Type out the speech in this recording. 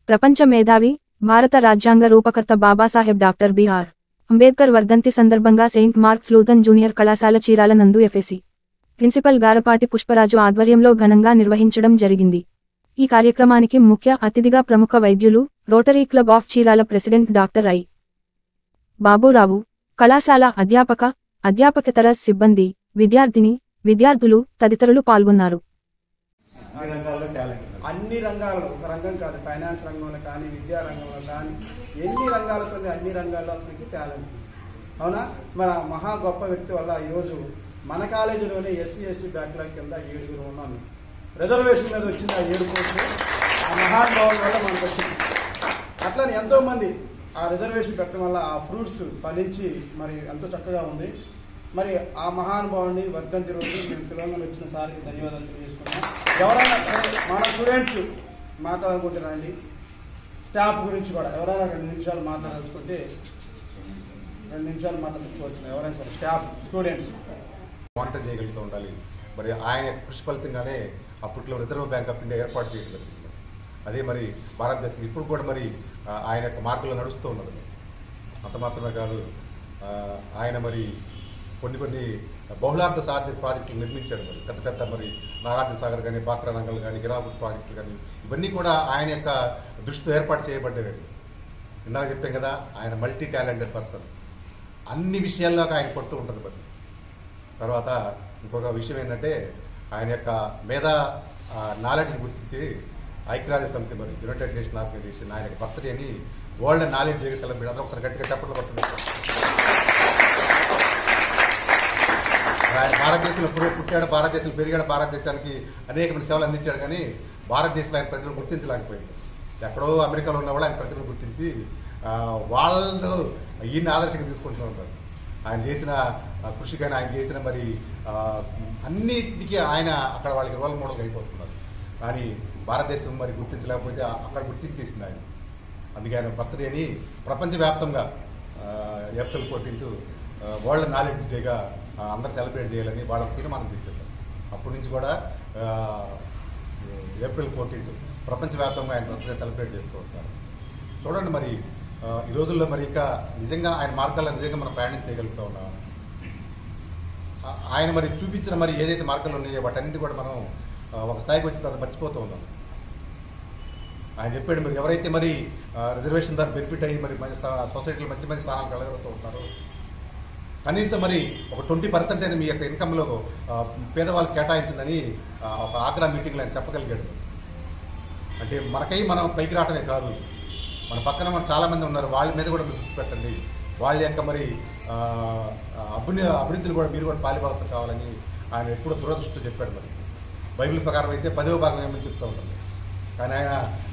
ప్రపంచ మేధావి భారత రాజ్యాంగ రూపకర్త బాబాసాహెబ్ డాక్టర్ బిఆర్ అంబేద్కర్ వర్ధంతి సందర్భంగా సెయింట్ మార్క్స్ లూథన్ జూనియర్ కళాశాల చీరాల నందు ఎఫ్ఎసి ప్రిన్సిపల్ గారపాటి పుష్పరాజు ఆధ్వర్యంలో ఘనంగా నిర్వహించడం జరిగింది ఈ కార్యక్రమానికి ముఖ్య అతిథిగా ప్రముఖ వైద్యులు Rotary Club of Chirala president doctor I Baburao కళాశాల అధ్యాపక అధ్యాపకేతర సిబ్బంది విద్యార్థిని విద్యార్థులు తదితరులు పాల్గొన్నారు అన్ని రంగాల్లో టాలెంట్ ఉంది. అన్ని రంగాల్లో ఒక రంగం కాదు ఫైనాన్స్ రంగంలో కానీ విద్యా రంగంలో కానీ ఎన్ని రంగాలతో అన్ని రంగాల్లో అతనికి టాలెంట్ ఉంది. అవునా మన మహా గొప్ప వ్యక్తి వల్ల ఈరోజు మన కాలేజీలోనే ఎస్సీ ఎస్టీ బ్యాక్లాగ్ కింద ఏడుగురు ఉన్నాను రిజర్వేషన్ మీద వచ్చింది ఆ ఏడు కోట్లు ఆ మహానుభావుల వల్ల మనకు వచ్చింది అట్లనే ఎంతో మంది ఆ రిజర్వేషన్ పెట్టడం వల్ల ఆ ఫ్రూట్స్ ఫలించి మరి ఎంతో చక్కగా ఉంది మరి ఆ మహానుభావుని వర్ధంతి రోజు మేము పిలవగానే వచ్చిన సార్కి ధన్యవాదాలు తెలియజేసుకున్నాం ఎవరైనా సరే మన స్టూడెంట్స్ మాట్లాడుకుంటే రండి స్టాఫ్ గురించి కూడా ఎవరైనా రెండు నిమిషాలు మాట్లాడాల్సుకుంటే రెండు నిమిషాలు మాట్లాడుకోవచ్చు ఎవరైనా సరే స్టాఫ్ స్టూడెంట్స్ మానిటర్ చేయగలుగుతూ ఉండాలి మరి ఆయన యొక్క కృషి ఫలితంగానే అప్పట్లో రిజర్వ్ బ్యాంక్ ఆఫ్ ఇండియా ఏర్పాటు చేయగలిగింది అదే మరి భారతదేశం ఇప్పుడు కూడా మరి ఆ, ఆయన యొక్క మార్గంలో నడుస్తూ ఉన్నది అంత మాత్రమే కాదు ఆ, ఆయన మరి కొన్ని కొన్ని బహుళార్థ సాధ్య ప్రాజెక్టులు నిర్మించాడు మరి పెద్ద పెద్ద మరి నాగార్జున సాగర్ కానీ బాక్రా రంగల్ కానీ గిరాబుల్ ప్రాజెక్టులు కానీ ఇవన్నీ కూడా ఆయన యొక్క దృష్టితో ఏర్పాటు చేయబడ్డవి ఇందాక చెప్పాం కదా ఆయన మల్టీ టాలెంటెడ్ పర్సన్ అన్ని విషయాల్లో ఆయన పడుతూ ఉంటుంది మరి తర్వాత ఇంకొక విషయం ఏంటంటే ఆయన యొక్క మేధా నాలెడ్జ్ని గుర్తించి ఐక్యరాజ్య సమితి మరి యునైటెడ్ నేషన్ ఆర్గనైజేషన్ ఆయన బర్త్డేని వరల్డ్ నాలెడ్జ్ డే సెలబ్రేట్ అందరూ ఒకసారి గట్టిగా చెప్పట్లు పడుతుంది ఆయన భారతదేశంలో పుట్టి- పుట్టాడు భారతదేశంలో పెరిగాడు భారతదేశానికి అనేకమైన సేవలు అందించాడు కానీ భారతదేశం ఆయన ప్రజలను గుర్తించలేకపోయింది ఎక్కడో అమెరికాలో ఉన్న వాళ్ళు ఆయన ప్రజలను గుర్తించి ఆ, వాళ్ళు ఈయన ఆదర్శంగా తీసుకుంటూ ఉంటారు ఆయన చేసిన ఆ, కృషి కానీ ఆయన చేసిన మరి ఆ, అన్నిటికీ ఆయన అక్కడ వాళ్ళకి రోల్ మోడల్గా అయిపోతున్నారు కానీ భారతదేశం మరి గుర్తించలేకపోతే ఆ- అక్కడ గుర్తించేసింది ఆయన అందుకే ఆయన బర్త్డేని ప్రపంచవ్యాప్తంగా ఆ, ఏప్రిల్ ఫోర్టీన్త్ వరల్డ్ నాలెడ్జ్ డేగా ఆ, అందరూ సెలబ్రేట్ చేయాలని వాళ్ళ తీర్మానం తీశారు అప్పటి నుంచి కూడా ఆ, ఏప్రిల్ ఫోర్టీన్త్ ప్రపంచవ్యాప్తంగా ఆయన బర్త్డే సెలబ్రేట్ చేస్తూ ఉంటారు చూడండి మరి ఆ, ఈ రోజుల్లో మరి ఇంకా నిజంగా ఆయన మార్గాల్లో నిజంగా మనం ప్రయాణం చేయగలుగుతూ ఉన్నాం ఆ- ఆయన మరి చూపించిన మరి ఏదైతే మార్గాలు ఉన్నాయో వాటన్నిటి కూడా మనం ఆ, ఒక స్థాయికి వచ్చిన తర్వాత మర్చిపోతూ ఉన్నాం ఆయన చెప్పాడు మరి ఎవరైతే మరి ఆ, రిజర్వేషన్ ద్వారా బెనిఫిట్ అయ్యి మరి మంచి స- సొసైటీలో మంచి మంచి స్థానాలు కలగలుగుతూ ఉంటారో కనీసం మరి ఒక ట్వంటీ పర్సెంట్ అయినా మీ యొక్క ఇన్కంలో ఆ, పేదవాళ్ళకి కేటాయించిందని ఆ, ఒక ఆగ్రా మీటింగ్లో ఆయన చెప్పగలిగాడు అంటే మనకై మనం పైకి రావటమే కాదు మన పక్కన మన చాలా మంది ఉన్నారు వాళ్ళ మీద కూడా మీరు దృష్టి పెట్టండి వాళ్ళ యొక్క మరి ఆ, ఆ, అభివృద్ధి అభివృద్ధిని కూడా మీరు కూడా పాలిభాగం కావాలని ఆయన ఎప్పుడూ దురదృష్టితో చెప్పాడు మరి బైబిల్ ప్రకారం అయితే పదవ భాగం ఏమని చెప్తూ ఉంటుంది కానీ ఆయన